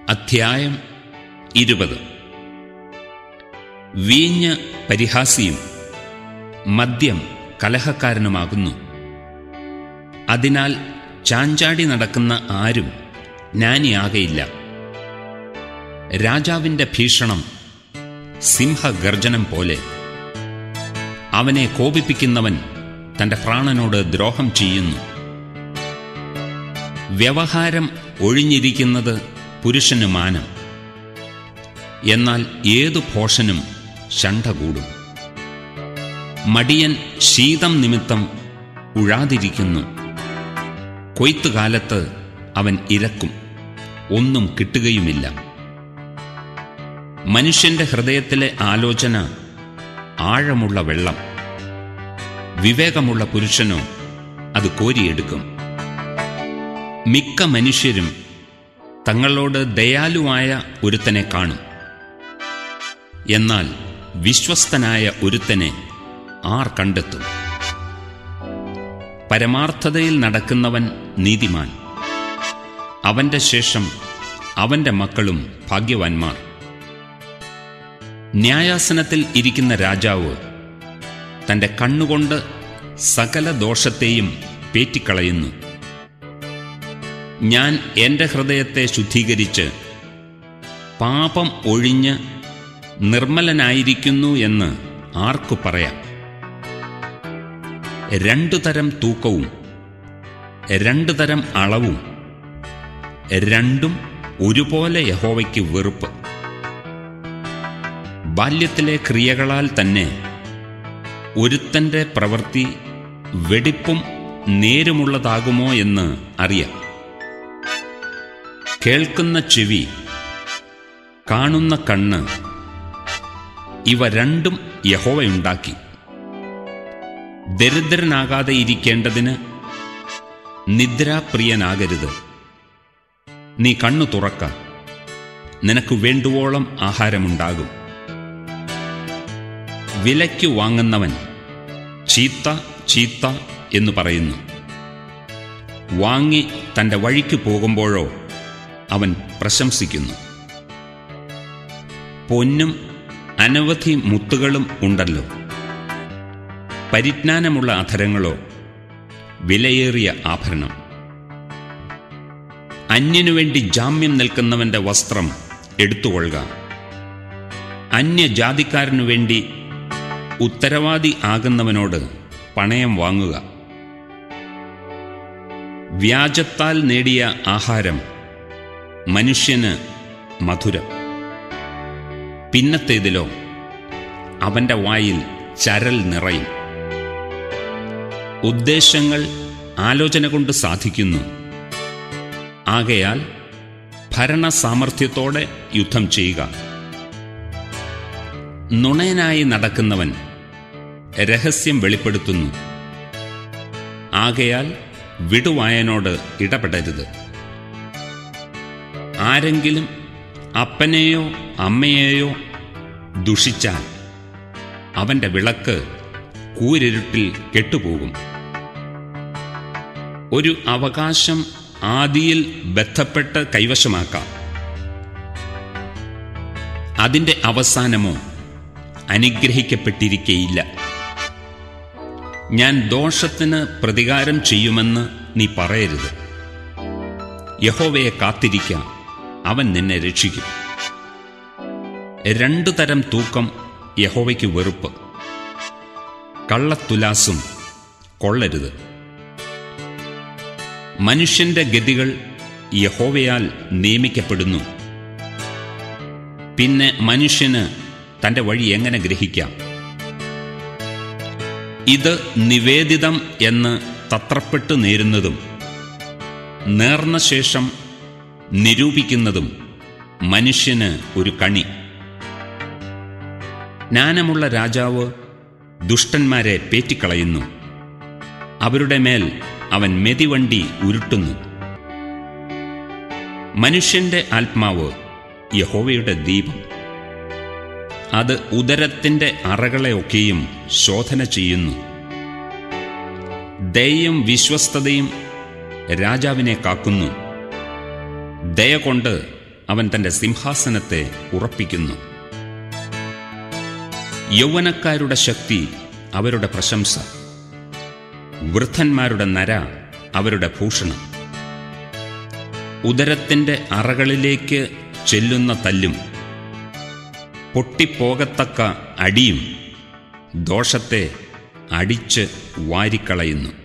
അധ്യായം ഇരുപത് വീഞ്ഞ് പരിഹാസിയും മദ്യം കലഹക്കാരനുമാകുന്നു അതിനാൽ ചാഞ്ചാടി നടക്കുന്ന ആരും ജ്ഞാനിയാകയില്ല രാജാവിൻ്റെ ഭീഷണം സിംഹഗർജനം പോലെ അവനെ കോപിപ്പിക്കുന്നവൻ തൻ്റെ പ്രാണനോട് ദ്രോഹം ചെയ്യുന്നു വ്യവഹാരം ഒഴിഞ്ഞിരിക്കുന്നത് പുരുഷന് മാനം എന്നാൽ ഏതു ഭോഷനും ശണ്ഠ കൂടും മടിയൻ ശീതം നിമിത്തം ഉഴാതിരിക്കുന്നു കൊയ്ത്തുകാലത്ത് അവൻ ഇരക്കും ഒന്നും കിട്ടുകയുമില്ല മനുഷ്യന്റെ ഹൃദയത്തിലെ ആലോചന ആഴമുള്ള വെള്ളം വിവേകമുള്ള പുരുഷനോ അത് കോരിയെടുക്കും മിക്ക മനുഷ്യരും തങ്ങളോട് ദയാലുവായ ഒരുത്തനെ കാണും എന്നാൽ വിശ്വസ്തനായ ഒരുത്തനെ ആർ കണ്ടെത്തും പരമാർത്ഥതയിൽ നടക്കുന്നവൻ നീതിമാൻ അവന്റെ ശേഷം അവന്റെ മക്കളും ഭാഗ്യവാന്മാർ ന്യായാസനത്തിൽ ഇരിക്കുന്ന രാജാവ് തന്റെ കണ്ണുകൊണ്ട് സകല ദോഷത്തെയും പേറ്റിക്കളയുന്നു ഞാൻ എൻ്റെ ഹൃദയത്തെ ശുദ്ധീകരിച്ച് പാപം ഒഴിഞ്ഞ് നിർമ്മലനായിരിക്കുന്നു എന്ന് ആർക്കു പറയാം രണ്ടു തരം തൂക്കവും രണ്ടു തരം അളവും രണ്ടും ഒരുപോലെ യഹോവയ്ക്ക് വെറുപ്പ് ബാല്യത്തിലെ ക്രിയകളാൽ തന്നെ ഒരുത്തൻ്റെ പ്രവൃത്തി വെടിപ്പും നേരുമുള്ളതാകുമോ എന്ന് അറിയാം കേൾക്കുന്ന ചെവി കാണുന്ന കണ്ണ് ഇവ രണ്ടും യഹോവയുണ്ടാക്കി ദരിദ്രനാകാതെ ഇരിക്കേണ്ടതിന് നിദ്രാപ്രിയനാകരുത് നീ കണ്ണു തുറക്ക നിനക്ക് വേണ്ടുവോളം ആഹാരമുണ്ടാകും വിലയ്ക്കു വാങ്ങുന്നവൻ ചീത്ത ചീത്ത എന്ന് പറയുന്നു വാങ്ങി തൻ്റെ വഴിക്ക് പോകുമ്പോഴോ അവൻ പ്രശംസിക്കുന്നു പൊന്നും അനവധി മുത്തുകളും ഉണ്ടല്ലോ പരിജ്ഞാനമുള്ള അധരങ്ങളോ വിലയേറിയ ആഭരണം അന്യനു വേണ്ടി ജാമ്യം നിൽക്കുന്നവന്റെ വസ്ത്രം എടുത്തുകൊള്ളുക അന്യജാതിക്കാരനു വേണ്ടി ഉത്തരവാദി ആകുന്നവനോട് പണയം വാങ്ങുക വ്യാജത്താൽ നേടിയ ആഹാരം മനുഷ്യന് മധുരം പിന്നത്തേതിലോ അവന്റെ വായിൽ ചരൽ നിറയും ഉദ്ദേശങ്ങൾ ആലോചന കൊണ്ട് സാധിക്കുന്നു ആകയാൽ ഭരണസാമർഥ്യത്തോടെ യുദ്ധം ചെയ്യുക നുണയനായി നടക്കുന്നവൻ രഹസ്യം വെളിപ്പെടുത്തുന്നു ആകയാൽ വിടുവായനോട് ഇടപെടരുത് ആരെങ്കിലും അപ്പനെയോ അമ്മയെയോ ദുഷിച്ചാൽ അവന്റെ വിളക്ക് കൂരിരുട്ടിൽ കെട്ടുപോകും ഒരു അവകാശം ആദിയിൽ ബന്ധപ്പെട്ട് കൈവശമാക്കാം അതിൻ്റെ അവസാനമോ അനുഗ്രഹിക്കപ്പെട്ടിരിക്കയില്ല ഞാൻ ദോഷത്തിന് പ്രതികാരം ചെയ്യുമെന്ന് നീ പറയരുത് യഹോവയെ കാത്തിരിക്കാം അവൻ നിന്നെ രക്ഷിക്കും രണ്ടു തരം തൂക്കം യഹോവയ്ക്ക് വെറുപ്പ് കള്ളത്തുലാസും കൊള്ളരുത് മനുഷ്യന്റെ ഗതികൾ യഹോവയാൽ നിയമിക്കപ്പെടുന്നു പിന്നെ മനുഷ്യന് തന്റെ വഴി എങ്ങനെ ഗ്രഹിക്കാം ഇത് നിവേദിതം എന്ന് തത്രപ്പെട്ട് നേരുന്നതും നേർന്ന ശേഷം നിരൂപിക്കുന്നതും മനുഷ്യന് ഒരു കണി ജ്ഞാനമുള്ള രാജാവ് ദുഷ്ടന്മാരെ പേറ്റിക്കളയുന്നു അവരുടെ മേൽ അവൻ മെതിവണ്ടി ഉരുട്ടുന്നു മനുഷ്യന്റെ ആത്മാവ് യഹോവയുടെ ദീപം അത് ഉദരത്തിന്റെ അറകളെയൊക്കെയും ശോധന ചെയ്യുന്നു ദയയും വിശ്വസ്തതയും രാജാവിനെ കാക്കുന്നു ദയ കൊണ്ട് അവൻ തന്റെ സിംഹാസനത്തെ ഉറപ്പിക്കുന്നു യൗവനക്കാരുടെ ശക്തി അവരുടെ പ്രശംസ വൃദ്ധന്മാരുടെ നര അവരുടെ ഭൂഷണം ഉദരത്തിൻ്റെ അറകളിലേക്ക് ചെല്ലുന്ന തല്ലും പൊട്ടിപ്പോകത്തക്ക അടിയും ദോഷത്തെ അടിച്ച് വാരിക്കളയുന്നു